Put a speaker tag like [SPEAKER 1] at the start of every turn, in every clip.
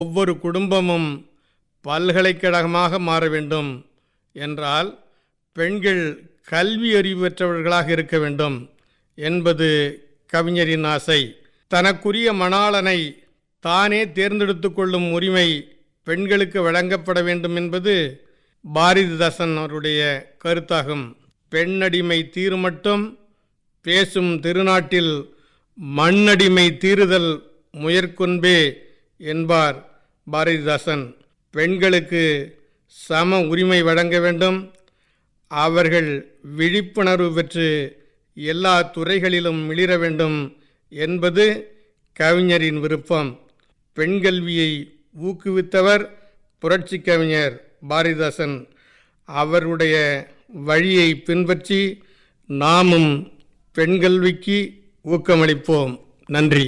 [SPEAKER 1] ஒவ்வொரு குடும்பமும் பல்கலைக்கழகமாக மாற வேண்டும் என்றால் பெண்கள் கல்வி அறிவு பெற்றவர்களாக இருக்க வேண்டும் என்பது கவிஞரின் ஆசை தனக்குரிய மணாளனை தானே தேர்ந்தெடுத்து கொள்ளும் உரிமை பெண்களுக்கு வழங்கப்பட வேண்டும் என்பது பாரதிதாசன் அவருடைய கருத்தாகும் பெண்ணடிமை தீருமட்டும் பேசும் திருநாட்டில் மண்ணடிமை தீருதல் முயற்கொன்பே என்பார் பாரதிதாசன் பெண்களுக்கு சம உரிமை வழங்க வேண்டும் அவர்கள் விழிப்புணர்வு பெற்று எல்லா துறைகளிலும் மிளிர வேண்டும் என்பது கவிஞரின் விருப்பம் பெண் கல்வியை ஊக்குவித்தவர் புரட்சி கவிஞர் பாரதிதாசன் அவருடைய வழியை பின்பற்றி நாமும் பெண் கல்விக்கு ஊக்கமளிப்போம் நன்றி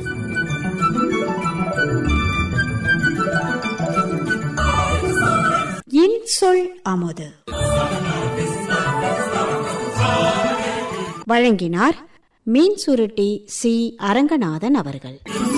[SPEAKER 2] இன்சொல் அமுது வழங்கினார் மீன் சுருட்டி சி அரங்கநாதன் அவர்கள்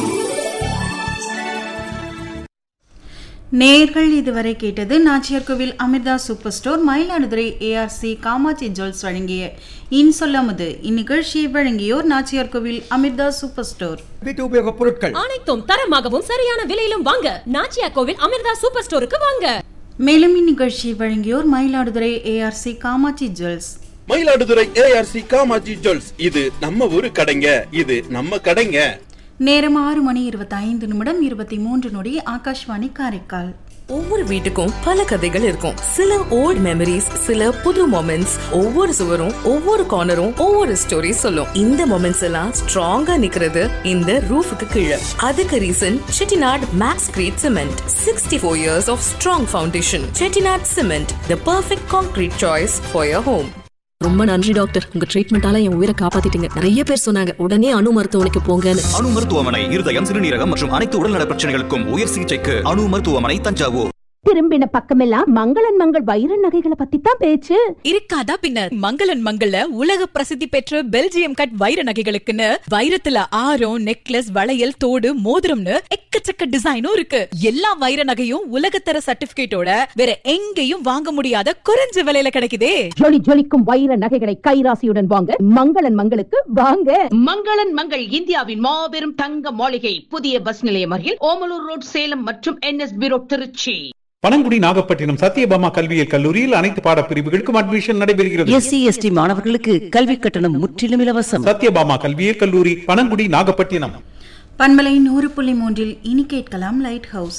[SPEAKER 3] நேர்கள் இதுவரை கேட்டது Nachiyarkoil Amirtha super store Mayiladuthurai ARC Kamatchi jewels வழங்கிய இன்சொல்லாமது இந்நிகழ்ச்சியை வழங்கியோர் நாச்சியார்கோவில் அமிர்தா சூப்பர் ஸ்டோர்
[SPEAKER 4] வீட்டு உபயோகப் பொருட்கள்
[SPEAKER 5] அனைத்தும் தரமாகவும் சரியான விலையிலும் வாங்க நாச்சியா கோவில் அமிர்தா சூப்பர் ஸ்டோருக்கு வாங்க
[SPEAKER 3] மேலும் இந்நிகழ்ச்சியை வழங்கியோர் Mayiladuthurai ARC Kamatchi jewels
[SPEAKER 6] Mayiladuthurai ARC Kamatchi jewels இது நம்ம ஊரு கடைங்க இது நம்ம கடைங்க
[SPEAKER 3] நேரம் ஆறு மணி இருபத்தி ஐந்து நிமிடம் இருபத்தி மூன்று நொடி ஆகாஷ்வாணி காரைக்கால்
[SPEAKER 7] ஒவ்வொரு வீட்டுக்கும் பல கதைகள் இருக்கும் சில ஓல்ட் மெமரிஸ் சில புது மொமெண்ட்ஸ் ஒவ்வொரு சுவரும் ஒவ்வொரு கார்னரும் ஒவ்வொரு ஸ்டோரி சொல்லும் இந்த மொமெண்ட்ஸ் எல்லாம் ஸ்ட்ராங்கா நிக்கிறது இந்த ரூஃபுக்கு கீழே அதுக்கு reason Chettinad max crete cement sixty four years of strong foundation Chettinad cement the perfect concrete choice for your home
[SPEAKER 8] ரொம்ப நன்றி டாக்டர் உங்க ட்ரீட்மெண்டால என் உயிரை காப்பாத்திட்டீங்க நிறைய பேர் சொன்னாங்க உடனே அணு மருத்துவமனைக்கு போங்கன்னு
[SPEAKER 9] அணு மருத்துவமனை இருதயம் சிறுநீரகம் மற்றும் அனைத்து உடல்நல பிரச்சனைகளுக்கும் உயர் சிகிச்சைக்கு அணு மருத்துவமனை தஞ்சாவூர்
[SPEAKER 10] திரும்பின பக்கமெல்லாம் மங்களன் மங்கள் வைர நகைகளை பத்தி தான் பேச்சு
[SPEAKER 11] இருக்காதா பின்ன மங்களன் மங்கள்ல உலக பிரசித்தி பெற்ற பெல்ஜியம் கட் வைர நகைகளுக்குன்னு வைரத்துல ஆரம் நெக்லஸ் வளையல் தோடு மோதிரம்னு எக்கச்சக்க டிசைனும் இருக்கு எல்லா வைர நகையும் உலகத்தர சர்டிபிகேட்டோட வேற எங்கேயும் வாங்க முடியாத குறைஞ்ச விலையில கிடைக்குதே
[SPEAKER 10] ஜொலி ஜொலிக்கும் வைர நகைகளை கைராசியுடன் வாங்க மங்களன் மங்களுக்கு வாங்க
[SPEAKER 12] மங்களன் மங்கள் இந்தியாவின் மாபெரும் தங்க மாளிகை புதிய பஸ் நிலையம் அருகில் ஓமலூர் ரோட் சேலம் மற்றும் என்எஸ்பி ரோட் திருச்சி
[SPEAKER 4] பனங்குடி நாகப்பட்டினம் சத்யபாமா கல்வியியல் கல்லூரியில் அனைத்து பாடப்பிரிவுகளுக்கும் அட்மிஷன் நடைபெறுகிறது
[SPEAKER 13] எஸ்சி எஸ்டி மாணவர்களுக்கு கல்வி கட்டணம் முற்றிலும் இலவசம்
[SPEAKER 4] சத்யபாமா கல்வியியல் கல்லூரி பனங்குடி நாகப்பட்டினம்
[SPEAKER 3] பண்பலை நூறு புள்ளி மூன்றில் இனி கேட்கலாம் லைட் ஹவுஸ்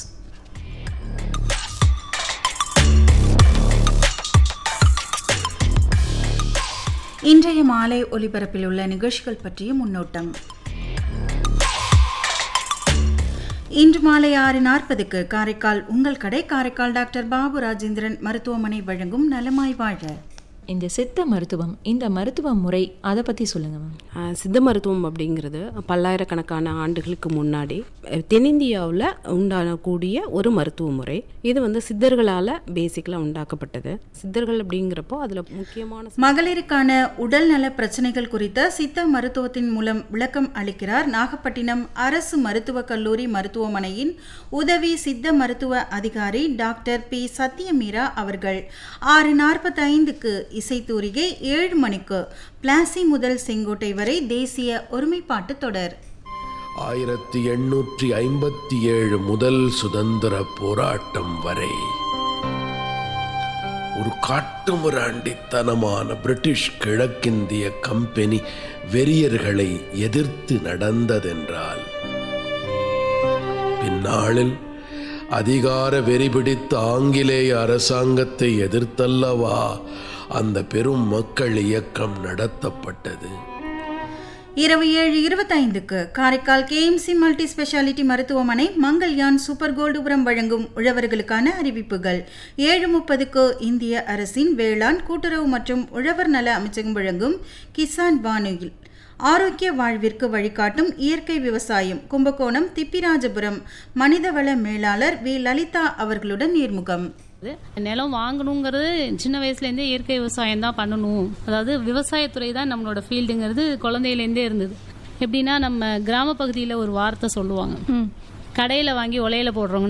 [SPEAKER 3] இன்றைய மாலை ஒலிபரப்பில் உள்ள நிகழ்ச்சிகள் பற்றிய முன்னோட்டம் இன்று மாலை ஆறு நாற்பதுக்கு காரைக்கால் உங்கள் கடை காரைக்கால் டாக்டர் பாபு ராஜேந்திரன் மருத்துவமனை வழங்கும் நலமாய் வாழ
[SPEAKER 14] இந்த சித்த மருத்துவம் இந்த மருத்துவ முறை அதை பற்றி சொல்லுங்க மேம்
[SPEAKER 15] சித்த மருத்துவம் அப்படிங்கிறது பல்லாயிரக்கணக்கான ஆண்டுகளுக்கு முன்னாடி தென்னிந்தியாவில் உண்டானக்கூடிய ஒரு மருத்துவ முறை இது வந்து சித்தர்களால் பேசிக்கலாக உண்டாக்கப்பட்டது சித்தர்கள் அப்படிங்கிறப்போ அதில் முக்கியமான
[SPEAKER 3] மகளிருக்கான உடல் நல பிரச்சனைகள் குறித்த சித்த மருத்துவத்தின் மூலம் விளக்கம் அளிக்கிறார் நாகப்பட்டினம் அரசு மருத்துவக் கல்லூரி மருத்துவமனையின் உதவி சித்த மருத்துவ அதிகாரி டாக்டர் பி சத்யமீரா அவர்கள் ஆறு நாற்பத்தைந்துக்கு இசைத்தூரிகை ஏழு மணிக்கு பிளாசி முதல் செங்கோட்டை வரை தேசிய ஒருமைப்பாட்டு தொடர்
[SPEAKER 16] ஆயிரத்தி எண்ணூற்றி ஐம்பத்தி ஏழு முதல் சுதந்திர போராட்டம் வரை ஒரு காட்டுமிராண்டித்தனமான பிரிட்டிஷ் கிழக்கிந்திய கம்பெனி வெறியர்களை எதிர்த்து நடந்ததென்றால் பின்னாளில் அதிகார வெறி பிடித்த ஆங்கிலேய அரசாங்கத்தை எதிர்த்தல்லவா அந்த பெரும் மக்கள் இயக்கம் நடத்தப்பட்டது
[SPEAKER 3] இரவு ஏழு இருபத்தைந்துக்கு காரைக்கால் கேஎம்சி மல்டி ஸ்பெஷாலிட்டி மருத்துவமனை மங்கள்யான் சூப்பர் கோல்டுபுரம் வழங்கும் உழவர்களுக்கான அறிவிப்புகள் ஏழு முப்பதுக்கு இந்திய அரசின் வேளாண் கூட்டுறவு மற்றும் உழவர் நல அமைச்சகம் வழங்கும் கிசான் வானொலியில் ஆரோக்கிய வாழ்விற்கு வழிகாட்டும் இயற்கை விவசாயம் கும்பகோணம் திப்பிராஜபுரம் மனிதவள மேலாளர் வி லலிதா அவர்களுடன் நேர்முகம்
[SPEAKER 17] நிலம் வாங்கணுங்கிறது சின்ன வயசுலேருந்தே இயற்கை விவசாயம் தான் பண்ணணும் அதாவது விவசாயத்துறை தான் நம்மளோட ஃபீல்டுங்கிறது குழந்தையிலேருந்தே இருந்தது எப்படின்னா நம்ம கிராம பகுதியில் ஒரு வார்த்தை சொல்லுவாங்க கடையில் வாங்கி உலையில போடுறவங்க